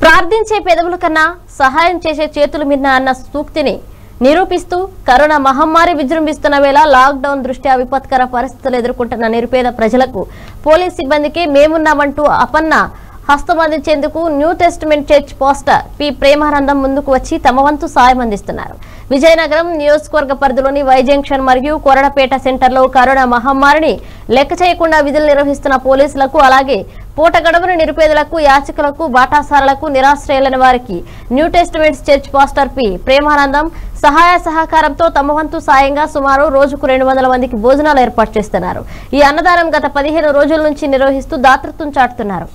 ప్రార్థించే పెదవుల కన్నా సహాయం చేసే చేతులు మిన్న అన్న సూక్తిని నిరూపిస్తూ కరోనా మహమ్మారి విజృంభిస్తున్న వేళ లాక్డౌన్ దృష్ట్యా విపత్కర పరిస్థితులు ఎదుర్కొంటున్న నిరుపేద ప్రజలకు పోలీస్ సిబ్బందికి మేమున్నామంటూ అపన్న హస్తమందించేందుకు New Testament church pastor P Premanandam ముందుకు వచ్చి తమ వంతు సాయం అందిస్తున్నారు విజయనగరం నియోజకవర్గ పరిధిలోని వై జంక్షన్ మరియు కొరడపేట సెంటర్లో కరోనా మహమ్మారిని లెక్క చేయకుండా విధులు నిర్వహిస్తున్న పోలీసులకు అలాగే పూట గడవని నిరుపేదలకు యాచకులకు బాటాసారులకు నిరాశ్రయులైన వారికి New Testaments church pastor P Premanandam సహాయ సహకారంతో తమ వంతు సాయంగా సుమారు రోజుకు రెండు వందల మందికి భోజనాలు ఏర్పాటు చేస్తున్నారు ఈ అన్నదానం గత పదిహేను రోజుల నుంచి నిర్వహిస్తూ దాతృత్వం చాటుతున్నారు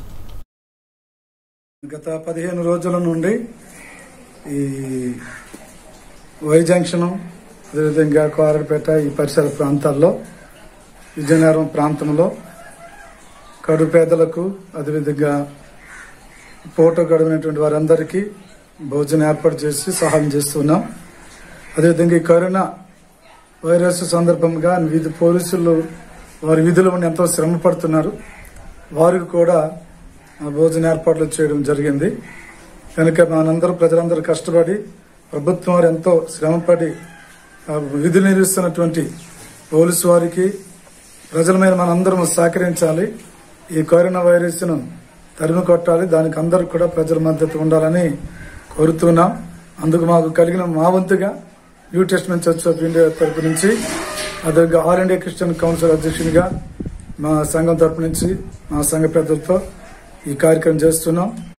గత పదిహేను రోజుల నుండి ఈ వై జంక్షన్ అదేవిధంగా కోరడపేట ఈ పరిసర ప్రాంతాల్లో విజయనగరం ప్రాంతంలో కడు పేదలకు అదేవిధంగా పూట గడిపినటువంటి వారందరికీ భోజనం ఏర్పాటు చేసి సహాయం చేస్తున్నాం అదేవిధంగా ఈ కరోనా వైరస్ సందర్భంగా విధి పోలీసులు వారి విధులు ఉండి ఎంతో శ్రమ పడుతున్నారు వారికి కూడా ఆ భోజన ఏర్పాట్లు చేయడం జరిగింది కనుక మనందరూ ప్రజలందరూ కష్టపడి ప్రభుత్వం వారు ఎంతో శ్రమపడి ఆ విధులు నిర్వహిస్తున్నటువంటి పోలీసు వారికి ప్రజల మీద మనందరం సహకరించాలి ఈ కరోనా వైరస్ ను తరిమి కొట్టాలి దానికి అందరూ కూడా ప్రజల మద్దతు ఉండాలని కోరుతున్నాం అందుకు మాకు కలిగిన మా వంతుగా New Testament church of India తరపు నుంచి అదే ఆల్ ఇండియా క్రిస్టియన్ కౌన్సిల్ అధ్యక్షునిగా మా సంఘం తరపు నుంచి మా సంఘ పెద్దలతో ఈ కార్యక్రమం చేస్తున్నాం